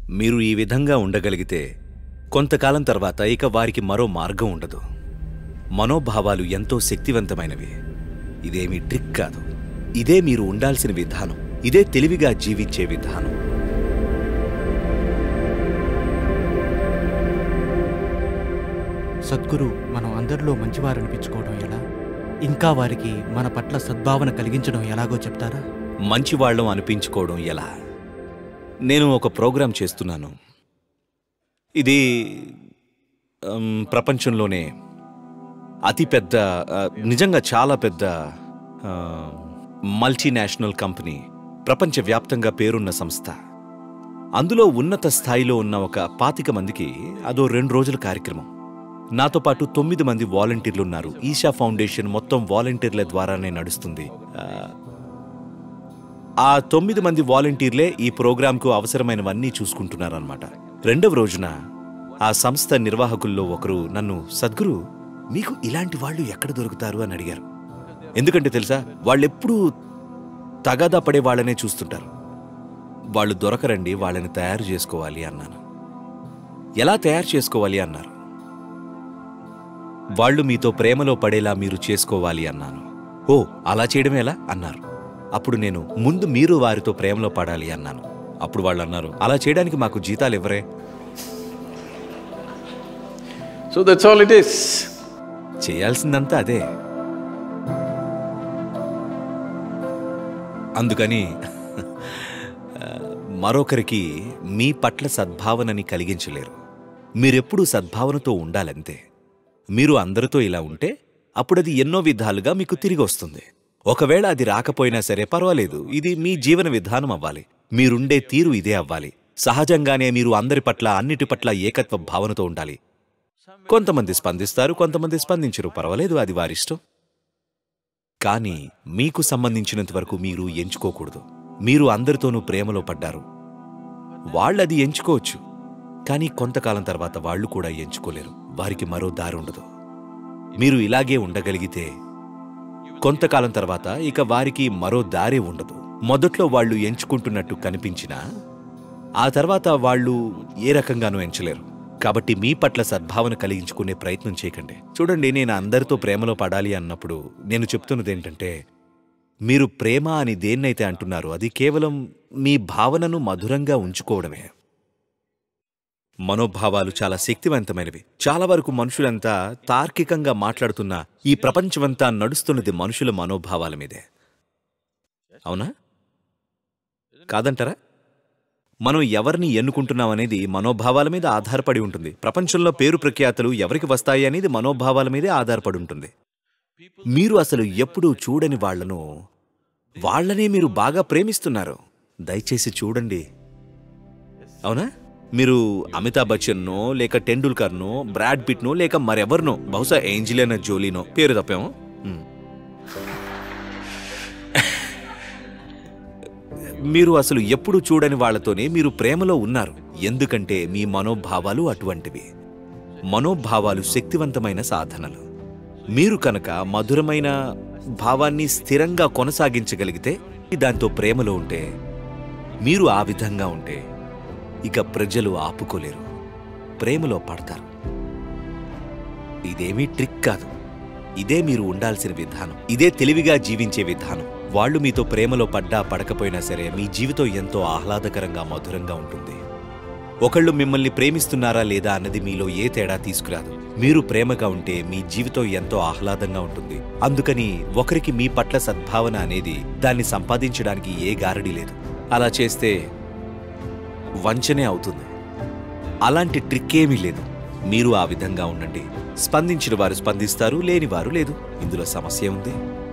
మీరు ఈ విధంగా ఉండగలిగితే కొంతకాలం తర్వాత ఇక వారికి మరో మార్గం ఉండదు మనోభావాలు ఎంతో శక్తివంతమైనవి ఇదేమీ ట్రిక్ కాదు ఇదే మీరు ఉండాల్సిన విధానం ఇదే తెలివిగా జీవించే విధానం సద్గురు మనం అందరిలో మంచివారనిపించుకోవడం ఎలా ఇంకా వారికి మన పట్ల సద్భావన కలిగించడం ఎలాగో చెప్తారా మంచివాళ్ళం అనిపించుకోవడం ఎలా నేను ఒక ప్రోగ్రాం చేస్తున్నాను ఇది ఉమ్, ప్రపంచంలోనే అతిపెద్ద ఆ, నిజంగా చాలా పెద్ద ఆ, మల్టీనేషనల్ కంపెనీ ప్రపంచవ్యాప్తంగా పేరున్న సంస్థ అందులో ఉన్నత స్థాయిలో ఉన్న ఒక పాతిక మందికి అదో రెండు రోజుల కార్యక్రమం నాతో పాటు తొమ్మిది మంది వాలంటీర్లు ఉన్నారు ఈషా ఫౌండేషన్ మొత్తం వాలంటీర్ల ద్వారానే నడుస్తుంది ఆ, ఆ తొమ్మిది మంది వాలంటీర్లే ఈ ప్రోగ్రాంకు అవసరమైనవన్నీ చూసుకుంటున్నారన్నమాట రెండవ రోజున ఆ సంస్థ నిర్వాహకుల్లో ఒకరు నన్ను సద్గురు మీకు ఇలాంటి వాళ్ళు ఎక్కడ దొరుకుతారు అని అడిగారు ఎందుకంటే తెలుసా వాళ్ళెప్పుడూ తగాదా పడే వాళ్ళనే చూస్తుంటారు వాళ్ళు దొరకరండి వాళ్ళని తయారు చేసుకోవాలి అన్నాను ఎలా తయారు చేసుకోవాలి అన్నారు వాళ్ళు మీతో ప్రేమలో పడేలా మీరు చేసుకోవాలి అన్నాను ఓ అలా చేయడం ఎలా అన్నారు అప్పుడు నేను ముందు మీరు వారితో ప్రేమలో పడాలి అన్నాను అప్పుడు వాళ్ళు అన్నారు అలా చేయడానికి మాకు జీతాలు ఇవ్వరే So that's all it is. చేయాల్సిందంతా అదే అందుకని ఆ, మరొకరికి మీ పట్ల సద్భావనని కలిగించలేరు మీరెప్పుడూ సద్భావనతో ఉండాలంతే మీరు అందరితో ఇలా ఉంటే అప్పుడది ఎన్నో విధాలుగా మీకు తిరిగి వస్తుంది ఒకవేళ అది రాకపోయినా సరే పర్వాలేదు ఇది మీ జీవన విధానం అవ్వాలి మీరుండే తీరు ఇదే అవ్వాలి సహజంగానే మీరు అందరి పట్ల అన్నిటి పట్ల ఏకత్వ భావనతో ఉండాలి కొంతమంది స్పందిస్తారు కొంతమంది స్పందించరు పర్వాలేదు అది వారిష్టం కానీ మీకు సంబంధించినంత వరకు మీరు ఎంచుకోకూడదు మీరు అందరితోనూ ప్రేమలో పడ్డారు వాళ్ళది ఎంచుకోవచ్చు కానీ కొంతకాలం తర్వాత వాళ్ళు కూడా ఎంచుకోలేరు వారికి మరో దారి ఉండదు మీరు ఇలాగే ఉండగలిగితే కొంతకాలం తర్వాత ఇక వారికి మరో దారే ఉండదు మొదట్లో వాళ్ళు ఎంచుకుంటున్నట్టు కనిపించినా ఆ తర్వాత వాళ్ళు ఏ రకంగానూ ఎంచలేరు కాబట్టి మీ పట్ల సద్భావన కలిగించుకునే ప్రయత్నం చేయకండి చూడండి నేను అందరితో ప్రేమలో పడాలి అన్నప్పుడు నేను చెప్తున్నది ఏంటంటే మీరు ప్రేమ అని దేన్నైతే అంటున్నారో అది కేవలం మీ భావనను మధురంగా ఉంచుకోవడమే మనోభావాలు చాలా శక్తివంతమైనవి చాలా వరకు మనుషులంతా తార్కికంగా మాట్లాడుతున్న ఈ ప్రపంచమంతా నడుస్తున్నది మనుషుల మనోభావాల మీదే అవునా కాదంటారా మనం ఎవరిని ఎన్నుకుంటున్నాం అనేది మనోభావాల మీద ఆధారపడి ఉంటుంది ప్రపంచంలో పేరు ప్రఖ్యాతలు ఎవరికి వస్తాయి అనేది మనోభావాల మీదే ఆధారపడి ఉంటుంది మీరు అసలు ఎప్పుడూ చూడని వాళ్లను వాళ్ళనే మీరు బాగా ప్రేమిస్తున్నారు దయచేసి చూడండి అవునా మీరు అమితాబ్ బచ్చన్నో లేక టెండూల్కర్నో బ్రాడ్ పిట్నో లేక మరెవరినో బహుశా ఏంజిలియనా జోలీనో పేరు తప్పేమో ఉమ్. మీరు అసలు ఎప్పుడు చూడని వాళ్ళతోనే మీరు ప్రేమలో ఉన్నారు ఎందుకంటే మీ మనోభావాలు అటువంటివి మనోభావాలు శక్తివంతమైన సాధనలు మీరు కనుక మధురమైన భావాన్ని స్థిరంగా కొనసాగించగలిగితే దాంతో ప్రేమలో ఉంటే మీరు ఆ విధంగా ఉంటే ఇక ప్రజలు ఆపుకోలేరు ప్రేమలో పడతారు ఇదేమీ ట్రిక్ కాదు ఇదే మీరు ఉండాల్సిన విధానం ఇదే తెలివిగా జీవించే విధానం వాళ్ళు మీతో ప్రేమలో పడ్డా పడకపోయినా సరే మీ జీవితం ఎంతో ఆహ్లాదకరంగా మధురంగా ఉంటుంది ఒకళ్ళు మిమ్మల్ని ప్రేమిస్తున్నారా లేదా అన్నది మీలో ఏ తేడా తీసుకురాదు మీరు ప్రేమగా ఉంటే మీ జీవితం ఎంతో ఆహ్లాదంగా ఉంటుంది అందుకని ఒకరికి మీ పట్ల సద్భావన అనేది దాన్ని సంపాదించడానికి ఏ గారడి లేదు అలా చేస్తే వంచనే అవుతుంది అలాంటి ట్రిక్ ఏమీ లేదు మీరు ఆ విధంగా ఉండండి స్పందించిన వారు స్పందిస్తారు లేని వారు లేదు ఇందులో సమస్య ఉంది